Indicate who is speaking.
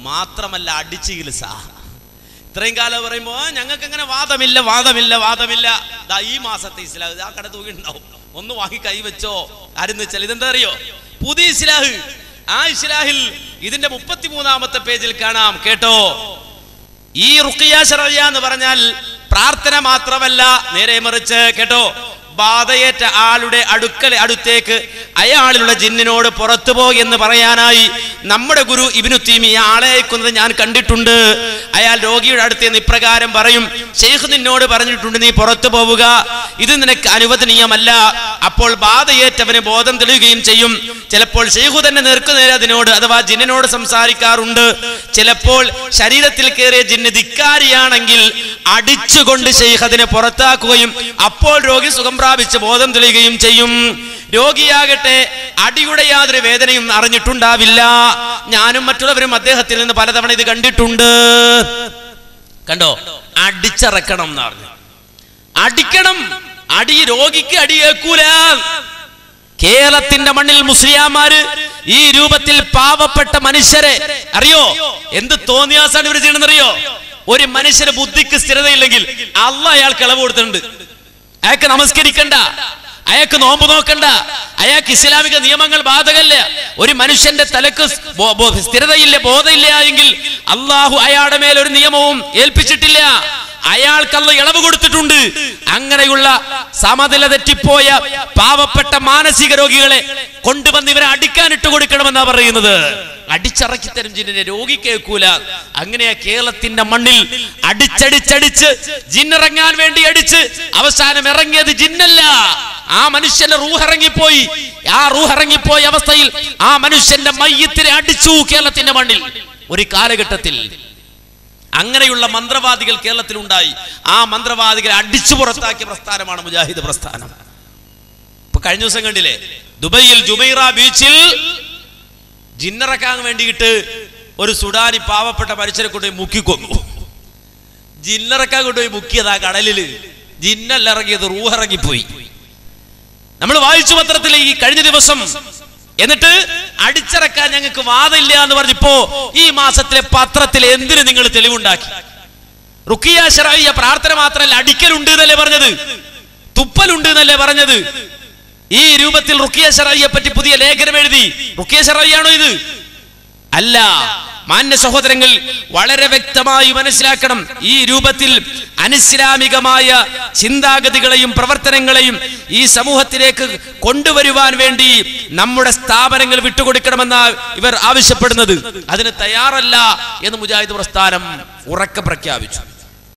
Speaker 1: മാത്രമല്ല അടിച്ച് ചികിത്സ ഇത്രയും കാലം പറയുമ്പോ ഞങ്ങൾക്ക് അങ്ങനെ വാദമില്ല വാദമില്ല വാദമില്ല ദാ ഈ മാസത്തെ ഇസ്ലാഹ് ആ കട തൂകിണ്ടാവും ഒന്ന് വാങ്ങി കൈവച്ചോ ആരെന്ന് വെച്ചാൽ ഇതെന്താ അറിയോ പുതിയ ഇസ്ലാഹ് ആ ഇസ്ലാഹിൽ ഇതിന്റെ മുപ്പത്തിമൂന്നാമത്തെ പേജിൽ കാണാം കേട്ടോ ഈ റുക്കിയ ശറയ്യ എന്ന് പറഞ്ഞാൽ പ്രാർത്ഥന മാത്രമല്ല നേരെ മറിച്ച് കേട്ടോ ബാധയേറ്റ ആളുടെ അടുക്കൽ അടുത്തേക്ക് അയാളിലുള്ള ജിന്നിനോട് പുറത്തു പോ എന്ന് പറയാനായി നമ്മുടെ ഗുരു ഇബിനു തീമി ഈ ആളെ അയക്കുന്നത് ഞാൻ കണ്ടിട്ടുണ്ട് അയാൾ രോഗിയുടെ അടുത്ത് നിന്ന് ഇപ്രകാരം പറയും ഷെയ്ഖ് നിന്നോട് പറഞ്ഞിട്ടുണ്ട് നീ പുറത്തു പോവുക ഇത് നിനക്ക് അനുവദനീയമല്ല അപ്പോൾ ബാധയേറ്റവന് ബോധം തെളിയുകയും ചെയ്യും ചിലപ്പോൾ ഷെയ്ഖു തന്നെ നേർക്കുനേരെ അതിനോട് അഥവാ ജിന്നിനോട് സംസാരിക്കാറുണ്ട് ചിലപ്പോൾ ശരീരത്തിൽ കയറിയ ജിന്ന് ധിക്കാരിയാണെങ്കിൽ അടിച്ചുകൊണ്ട് ഷെയ്ഖ് അതിനെ പുറത്താക്കുകയും അപ്പോൾ രോഗി സുഖം പ്രാപിച്ച് ബോധം തെളിയുകയും ചെയ്യും രോഗിയാകട്ടെ അടിയുടെ യാതൊരു വേദനയും അറിഞ്ഞിട്ടുണ്ടാവില്ല ഞാനും മറ്റുള്ളവരും അദ്ദേഹത്തിൽ നിന്ന് പലതവണ ഇത് കണ്ടിട്ടുണ്ട് കണ്ടോ അടിച്ചറക്കണം എന്ന് പറഞ്ഞു അടിക്കണം അടി രോഗിക്ക് അടിയേക്കൂല കേരളത്തിന്റെ മണ്ണിൽ മുസ്ലിയാമാര് ഈ രൂപത്തിൽ പാവപ്പെട്ട മനുഷ്യരെ അറിയോ എന്ത് തോന്നിയാസാണ് ഇവർ ചെയ്യണമെന്നറിയോ ഒരു മനുഷ്യന് ബുദ്ധിക്ക് സ്ഥിരതയില്ലെങ്കിൽ അല്ല അയാൾക്ക് ഇളവ് കൊടുത്തിട്ടുണ്ട് അയാൾക്ക് നമസ്കരിക്കണ്ട അയാൾക്ക് നോമ്പ് നോക്കണ്ട അയാൾക്ക് ഇസ്ലാമിക നിയമങ്ങൾ ബാധകല്ല ഒരു മനുഷ്യന്റെ തലക്ക് ബോ- ബോ- സ്ഥിരതയില്ല ബോധമില്ല എങ്കിൽ അള്ളാഹു അയാളുടെ മേൽ ഒരു നിയമവും ഏൽപ്പിച്ചിട്ടില്ല അയാൾക്കല്ല ഇളവ് കൊടുത്തിട്ടുണ്ട് അങ്ങനെയുള്ള സമനില തെറ്റിപ്പോയ പാവപ്പെട്ട മാനസിക രോഗികളെ കൊണ്ടുവന്ന് ഇവരെ അടിക്കാൻ ഇട്ട് കൊടുക്കണമെന്നാ പറയുന്നത് അടിച്ചറക്കി തരും ജിന്നിനെ രോഗി കേൾക്കൂല അങ്ങനെയാ കേരളത്തിന്റെ മണ്ണിൽ അടിച്ചടിച്ചടിച്ച് ജിന്നിറങ്ങാൻ വേണ്ടി അടിച്ച് അവസാനം ഇറങ്ങിയത് ജിന്നല്ല ആ മനുഷ്യന്റെ റൂഹിറങ്ങിപ്പോയി ആ റൂഹിറങ്ങിപ്പോയ അവസ്ഥയിൽ ആ മനുഷ്യന്റെ മയ്യത്തിനെ അടിച്ചു കേരളത്തിന്റെ മണ്ണിൽ ഒരു കാലഘട്ടത്തിൽ അങ്ങനെയുള്ള മന്ത്രവാദികൾ കേരളത്തിൽ ഉണ്ടായി ആ മന്ത്രവാദികളെ അടിച്ചു പുറത്താക്കിയ പ്രസ്ഥാനമാണ് മുജാഹിദ് പ്രസ്ഥാനം ഇപ്പൊ കഴിഞ്ഞ ദിവസം കണ്ടില്ലേ ദുബൈയിൽ ജുബൈറ ബീച്ചിൽ ജിന്നിറക്കാൻ വേണ്ടിയിട്ട് ഒരു സുഡാനി പാവപ്പെട്ട മനുഷ്യരെ കൊണ്ടുപോയി മുക്കിക്കൊന്നു ജിന്നിറക്കാൻ കൊണ്ടുപോയി മുക്കിയതാ കടലില് ജിന്നല്ല ഇറങ്ങിയത് റൂഹിറങ്ങിപ്പോയി നമ്മൾ വായിച്ചു പത്രത്തിൽ ഈ കഴിഞ്ഞ ദിവസം എന്നിട്ട് അടിച്ചിറക്കാൻ ഞങ്ങൾക്ക് വാദമില്ല എന്ന് പറഞ്ഞപ്പോ ഈ മാസത്തിലെ പത്രത്തിൽ എന്തിന് നിങ്ങൾ തെളിവുണ്ടാക്കി റുക്കിയ ഷറായിയ പ്രാർത്ഥന മാത്രമല്ല അടിക്കലുണ്ട് എന്നല്ലേ പറഞ്ഞത് തുപ്പലുണ്ട് എന്നല്ലേ പറഞ്ഞത് ഈ രൂപത്തിൽ റുക്കിയ ഷറായിയെ പറ്റി പുതിയ ലേഖനം എഴുതി റുക്കിയ ഷറായിയാണോ ഇത് അല്ല മാന്യ സഹോദരങ്ങൾ വളരെ വ്യക്തമായി മനസ്സിലാക്കണം ഈ രൂപത്തിൽ അനിസ്ലാമികമായ ചിന്താഗതികളെയും പ്രവർത്തനങ്ങളെയും ഈ സമൂഹത്തിലേക്ക് കൊണ്ടുവരുവാൻ വേണ്ടി നമ്മുടെ സ്ഥാപനങ്ങൾ വിട്ടുകൊടുക്കണമെന്ന ഇവർ ആവശ്യപ്പെടുന്നത് അതിന് തയ്യാറല്ല എന്ന് മുജാഹിദ് പ്രസ്ഥാനം ഉറക്കെ പ്രഖ്യാപിച്ചു